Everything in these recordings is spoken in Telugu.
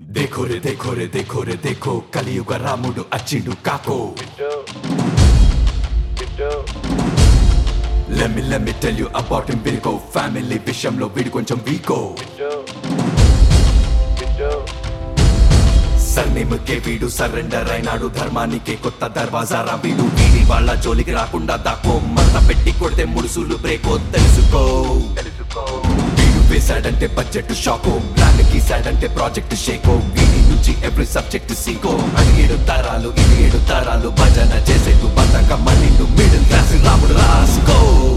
देखो रे देखो रे देखो रे देखो కలియుగ రాముడు అచ్చిండు కాకో Let me let me tell you about him Virgo family విషయంలో వీడు కొంచెం వీకో సర్నేముకే వీడు సరెండర్ అయినాడు ధర్మానికే కొత్త దర్వాజారా వీడు వీడి వాళ్ళ జోలికి రాకుండా దాకో మంట పెట్టి కొడితే ముడుసులు బ్రేకో తెలుసుకో వీడు వేశాడంటే బడ్జెట్ షాకో ప్లాన్ గీసాడంటే ప్రాజెక్ట్ షేకో వీడి నుంచి ఎవ్రీ సబ్జెక్ట్ సీకో అని ఏడు తరాలు ఇది ఏడు తరాలు భజన చేసేందు బతకమ్మ నిండు మిడిల్ క్లాస్ రాముడు రాసుకో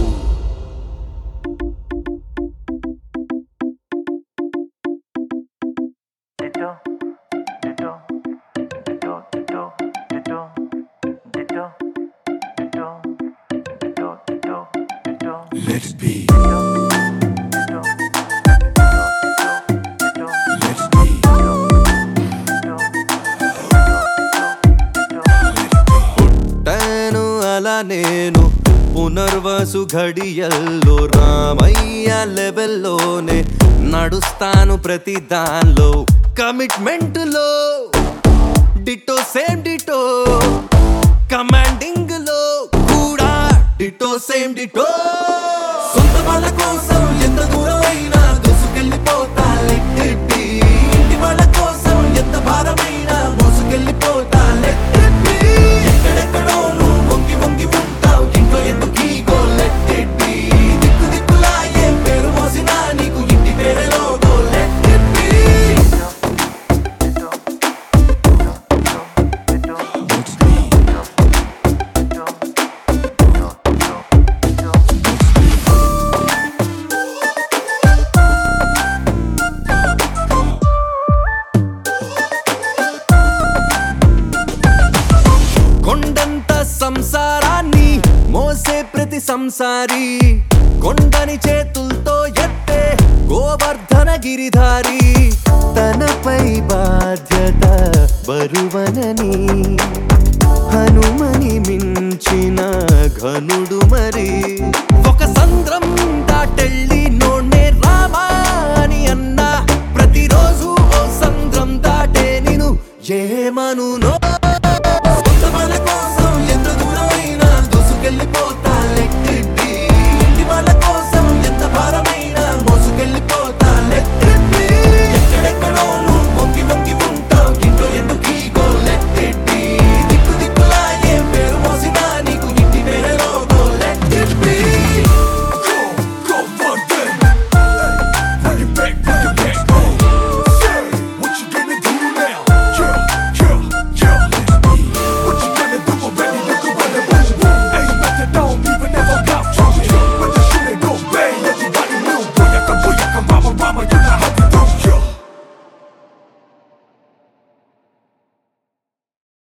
Ditto, ditto, ditto, ditto, ditto, ditto, ditto, ditto, ditto, ditto, Let it be, ditto, ditto, ditto, let it be, ditto, పుట్టాను అలా నేను పునర్వసు ఘడియల్లో రామయ్య లెవెల్లోనే నడుస్తాను ప్రతి దానిలో కమిట్మెంట్ లో డిటో సేమ్ డిటో కమాండింగ్ లో కూడా డిటో సేమ్ డిటో సొంత వాళ్ళ కోసం ఎంత దూరమైనా దూసుకెళ్ళిపోతా let it be. ఇంటి వాళ్ళ కోసం ఎంత భారమైనా మోసుకెళ్ళిపోతా let it be. ఎక్కడెక్కడో నువ్వు వంగి వంగి ఉంటావు ఇంట్లో ఎందుకు ఈగో let it be. దిక్కు దిక్కులా ఏం పేరు మోసినా నీకు ఇంటి పేరే లోగో let it be. కొండంత సంసారాన్ని మోసే ప్రతి సంసారి కొండని చేతులతో ఎత్తే గోవర్ధన గిరిధారి తనపై బాధ్యత బరువనని హనుమని మించిన ఘనుడు మరి ఒక సంద్రం దాటెళ్ళి నోడే రామా అని అన్నా ప్రతిరోజు ఓ సంద్రం దాటే నిను ఏమనునో